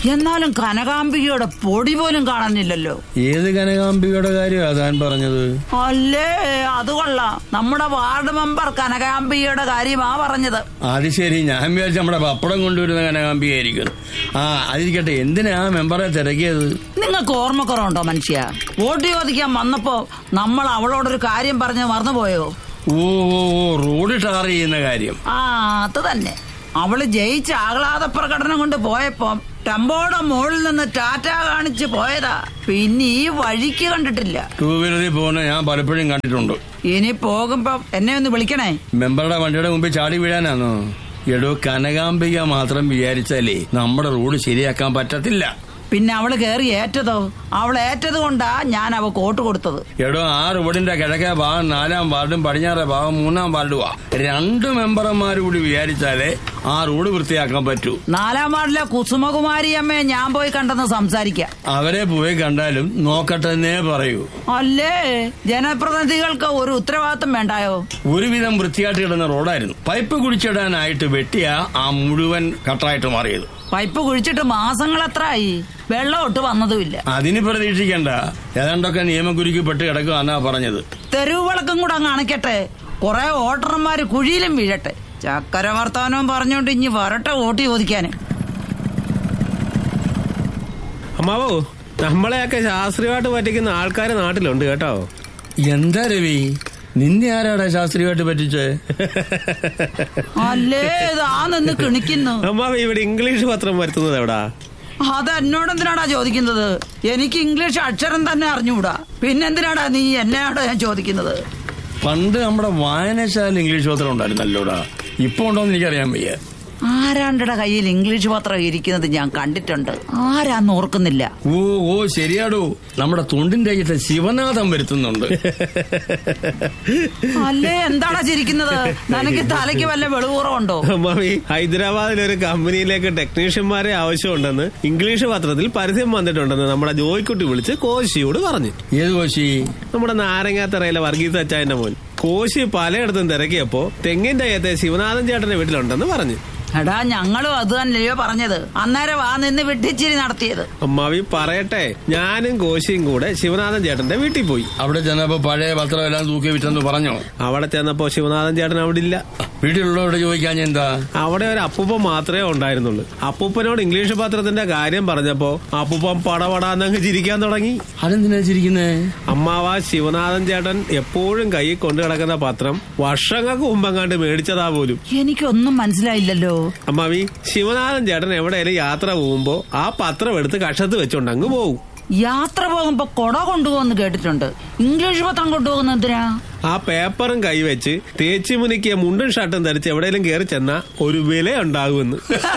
എന്നാലും കനകാംബികയുടെ പൊടി പോലും കാണുന്നില്ലല്ലോ ഏത് കനകാംബികയുടെ കാര്യമാ താൻ പറഞ്ഞത് അല്ലേ അത് കൊള്ളാം നമ്മുടെ വാർഡ് മെമ്പർ കനകാംബികയുടെ കാര്യമാ പറഞ്ഞത് അത് ശരി ഞാൻ വിചാരിച്ച നമ്മുടെ പപ്പടം കൊണ്ടുവരുന്ന കനകാംബികയായിരിക്കും ആ അതിരിക്കട്ടെ എന്തിനാ ആ മെമ്പറെ തിരക്കിയത് നിങ്ങൾക്ക് ഓർമ്മക്കുറവുണ്ടോ മനുഷ്യ വോട്ട് ചോദിക്കാൻ വന്നപ്പോ നമ്മൾ അവളോടൊരു കാര്യം പറഞ്ഞ് മറന്നുപോയോ ഓ ഓ ഓ റോഡ് ടാർ ചെയ്യുന്ന കാര്യം ആ അത് തന്നെ അവള് ജയിച്ച ആഹ്ലാദ പ്രകടനം കൊണ്ട് പോയപ്പോ ടെമ്പോടെ മുകളിൽ നിന്ന് ടാറ്റ കാണിച്ച് പോയതാ പിന്നെ ഈ വഴിക്ക് കണ്ടിട്ടില്ല ടൂ വീലറിൽ പോകുന്ന ഞാൻ പലപ്പോഴും കണ്ടിട്ടുണ്ട് ഇനി പോകുമ്പോ എന്നെ ഒന്ന് വിളിക്കണേ മെമ്പറുടെ വണ്ടിയുടെ മുമ്പിൽ ചാടി വീഴാനാണോ എടോ കനകാംബിക മാത്രം വിചാരിച്ചാലേ നമ്മുടെ റോഡ് ശരിയാക്കാൻ പറ്റത്തില്ല പിന്നെ അവള് കേറി ഏറ്റതോ അവൾ ഏറ്റത് കൊണ്ടാ ഞാൻ അവ കോട്ട് കൊടുത്തത് എടോ ആ റോഡിന്റെ കിഴക്കേ ഭാഗം നാലാം വാർഡും പടിഞ്ഞാറേ ഭാഗം മൂന്നാം വാർഡുവാ രണ്ട് മെമ്പർമാർ കൂടി വിചാരിച്ചാലേ ആ റോഡ് വൃത്തിയാക്കാൻ പറ്റൂ നാലാം വാർഡിലെ കുസുമകുമാരി അമ്മയെ ഞാൻ പോയി കണ്ടെന്ന് സംസാരിക്കാം അവരെ പോയി കണ്ടാലും നോക്കട്ടെന്നേ പറയൂ അല്ലേ ജനപ്രതിനിധികൾക്ക് ഒരു ഉത്തരവാദിത്വം വേണ്ടായോ ഒരുവിധം വൃത്തിയായിട്ട് കിടന്ന റോഡായിരുന്നു പൈപ്പ് കുടിച്ചിടാനായിട്ട് വെട്ടിയ ആ മുഴുവൻ കട്ടായിട്ട് മാറിയത് പൈപ്പ് കുഴിച്ചിട്ട് മാസങ്ങൾ എത്രയായി വെള്ളം ഒട്ട് വന്നതുമില്ല അതിന് പ്രതീക്ഷിക്കണ്ട ഏതാണ്ടൊക്കെ നിയമക്കുരുക്കി പെട്ട് കിടക്കുവാന്നാ പറഞ്ഞത് തെരുവ് വിളക്കും കൂടെ അങ്ങ് അണയ്ക്കട്ടെ കുറെ വോട്ടർമാര് കുഴിയിലും വീഴട്ടെ ചക്കര വർത്തമാനവും പറഞ്ഞോണ്ട് ഇനി വരട്ടെ വോട്ട് ചോദിക്കാന് അമ്മാവോ നമ്മളെയൊക്കെ ശാസ്ത്രീയമായിട്ട് പറ്റിക്കുന്ന ആൾക്കാർ നാട്ടിലുണ്ട് കേട്ടോ എന്താ രവി നിന്നെ ആരാടാ ശാസ്ത്രീയമായിട്ട് പറ്റിച്ചേ അല്ലേ ഇതാ നിന്ന് കിണിക്കുന്നു അമ്മാവ് ഇവിടെ ഇംഗ്ലീഷ് പത്രം വരുത്തുന്നത് എവിടാ അത് എന്നോടെന്തിനാടാ ചോദിക്കുന്നത് എനിക്ക് ഇംഗ്ലീഷ് അക്ഷരം തന്നെ അറിഞ്ഞുകൂടാ പിന്നെന്തിനാടാ നീ എന്നെയാടാ ഞാൻ ചോദിക്കുന്നത് പണ്ട് നമ്മുടെ വായനശാല ഇംഗ്ലീഷ് പത്രം ഉണ്ടായിരുന്നല്ലോടാ ഇപ്പൊ ഉണ്ടോന്ന് എനിക്കറിയാൻ വയ്യ ആരാണ്ടയുടെ കയ്യിൽ ഇംഗ്ലീഷ് പത്രം ഇരിക്കുന്നത് ഞാൻ കണ്ടിട്ടുണ്ട് ആരാന്ന് ഓർക്കുന്നില്ല ഓ ഓ ശരിയാടോ നമ്മുടെ തൊണ്ടിന്റെ അയ്യത്തെ ശിവനാഥം വരുത്തുന്നുണ്ട് അല്ലേ എന്താടാ ചിരിക്കുന്നത് നിനക്ക് തലയ്ക്ക് വല്ല വെളുപൂറമുണ്ടോ അമ്മാവി ഹൈദരാബാദിൽ ഒരു കമ്പനിയിലേക്ക് ടെക്നീഷ്യന്മാരെ ആവശ്യമുണ്ടെന്ന് ഇംഗ്ലീഷ് പത്രത്തിൽ പരസ്യം വന്നിട്ടുണ്ടെന്ന് നമ്മുടെ ജോയ്ക്കുട്ടി വിളിച്ച് കോശിയോട് പറഞ്ഞു ഏത് കോശി നമ്മുടെ നാരങ്ങാത്തറയിലെ വർഗീസ് അച്ചായന്റെ മോൻ കോശി പലയിടത്തും തിരക്കിയപ്പോ തെങ്ങിന്റെ അയ്യത്തെ ശിവനാഥൻ ചേട്ടന്റെ വീട്ടിലുണ്ടെന്ന് പറഞ്ഞു എടാ ഞങ്ങളും അത് തന്നെയോ പറഞ്ഞത് അന്നേരം ആ നിന്ന് വിട്ടിച്ചിരി നടത്തിയത് അമ്മാവി പറയട്ടെ ഞാനും കോശിയും കൂടെ ശിവനാഥൻ ചേട്ടന്റെ വീട്ടിൽ പോയി അവിടെ ചെന്നപ്പോ പഴയ പത്രം എല്ലാം തൂക്കി വിറ്റെന്ന് പറഞ്ഞോ അവിടെ ചെന്നപ്പോ ശിവനാഥൻ ചേട്ടൻ അവിടെ ഇല്ല വീട്ടിലുള്ളവരോട് ചോദിക്കാൻ എന്താ അവിടെ ഒരു അപ്പൂപ്പൻ മാത്രമേ ഉണ്ടായിരുന്നുള്ളൂ അപ്പൂപ്പനോട് ഇംഗ്ലീഷ് പത്രത്തിന്റെ കാര്യം പറഞ്ഞപ്പോ അപ്പൂപ്പൻ പടപടാന്നങ്ങ് ചിരിക്കാൻ തുടങ്ങി അതെന്തിനാ ചിരിക്കുന്നേ അമ്മാവ ശിവനാഥൻ ചേട്ടൻ എപ്പോഴും കൈ കൊണ്ടു കിടക്കുന്ന പത്രം വർഷങ്ങൾക്ക് മുമ്പെങ്ങാണ്ട് മേടിച്ചതാ പോലും എനിക്കൊന്നും മനസ്സിലായില്ലല്ലോ അമ്മാവി ശിവനാഥൻ ചേട്ടൻ എവിടെയാലും യാത്ര പോകുമ്പോ ആ പത്രം എടുത്ത് കഷത്ത് വെച്ചോണ്ട് അങ്ങ് പോവും യാത്ര പോകുമ്പോ കൊട കൊണ്ടുപോകുന്നു കേട്ടിട്ടുണ്ട് ഇംഗ്ലീഷ് പത്രം കൊണ്ടുപോകുന്ന എന്തിനാ ആ പേപ്പറും കൈവച്ച് തേച്ചു മുനിക്കിയ മുണ്ടും ഷർട്ടും ധരിച്ച് എവിടെയെങ്കിലും കയറി ചെന്ന ഒരു വില ഉണ്ടാകുമെന്ന്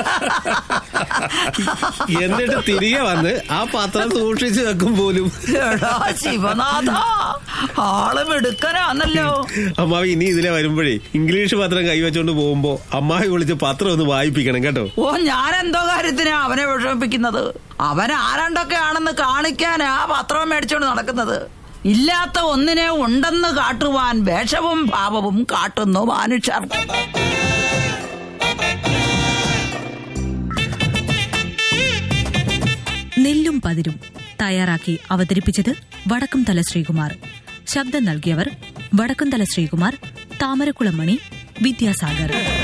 എന്നിട്ട് തിരികെ വന്ന് ആ പത്രം സൂക്ഷിച്ചു വെക്കും പോലും എടാ ശിവനാഥ ആള് മിടുക്കനാന്നല്ലോ അമ്മാവി ഇനി ഇതിലെ വരുമ്പോഴേ ഇംഗ്ലീഷ് പത്രം കൈവച്ചോണ്ട് പോകുമ്പോ അമ്മാവി വിളിച്ച് പത്രം ഒന്ന് വായിപ്പിക്കണം കേട്ടോ ഓ ഞാൻ എന്തോ കാര്യത്തിനാ അവനെ വിഷമിപ്പിക്കുന്നത് അവൻ ആരാണ്ടൊക്കെ ആണെന്ന് കാണിക്കാനാ പത്രം മേടിച്ചോണ്ട് നടക്കുന്നത് ഇല്ലാത്ത ഒന്നിനെ ഉണ്ടെന്ന് കാട്ടുവാൻ വേഷവും ഭാവവും കാട്ടുന്നു മനുഷ്യർ നെല്ലും പതിരും തയ്യാറാക്കി അവതരിപ്പിച്ചത് വടക്കുംതല ശ്രീകുമാർ ശബ്ദം നൽകിയവർ വടക്കുംതല ശ്രീകുമാർ താമരക്കുളമണി വിദ്യാസാഗർ